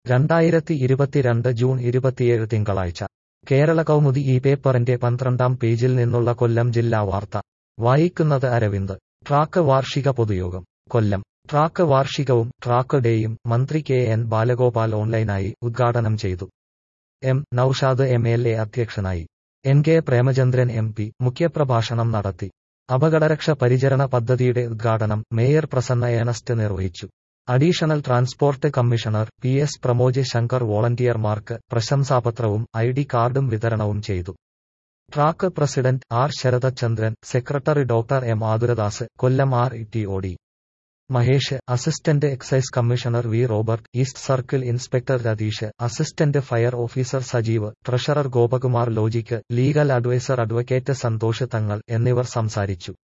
രണ്ടായിരത്തി ഇരുപത്തിരണ്ട് ജൂൺ ഇരുപത്തിയേഴ് തിങ്കളാഴ്ച കേരള കൗമുദി ഈ പേപ്പറിന്റെ പന്ത്രണ്ടാം പേജിൽ നിന്നുള്ള കൊല്ലം ജില്ലാ വാർത്ത വായിക്കുന്നത് അരവിന്ദ് ട്രാക്ക് വാർഷിക പൊതുയോഗം കൊല്ലം ട്രാക്ക് വാർഷികവും ട്രാക്ക് ഡേയും മന്ത്രി കെ എൻ ബാലഗോപാൽ ഓൺലൈനായി ഉദ്ഘാടനം ചെയ്തു M Noushad M L A അധ്യക്ഷനായി N K Premachandran M P മുഖ്യപ്രഭാഷണം നടത്തി അപകടരക്ഷ പരിചരണ പദ്ധതിയുടെ ഉദ്ഘാടനം മേയർ പ്രസന്ന ഏണസ്റ്റ് നിർവഹിച്ചു additional transport commissioner P S Pramoj Shankar വോളണ്ടിയർമാർക്ക് പ്രശംസാപത്രവും ഐ ഡി കാർഡും വിതരണവും ചെയ്തു track president R Sharathchandran secretary doctor M Athuradas Kollam R E T O D Mahesh assistant excise commissioner V Robert east circle inspector Ratheesh assistant fire officer Sajeev treasurer Gopakumar logic legal adviser advocate Santhosh Thangal എന്നിവർ സംസാരിച്ചു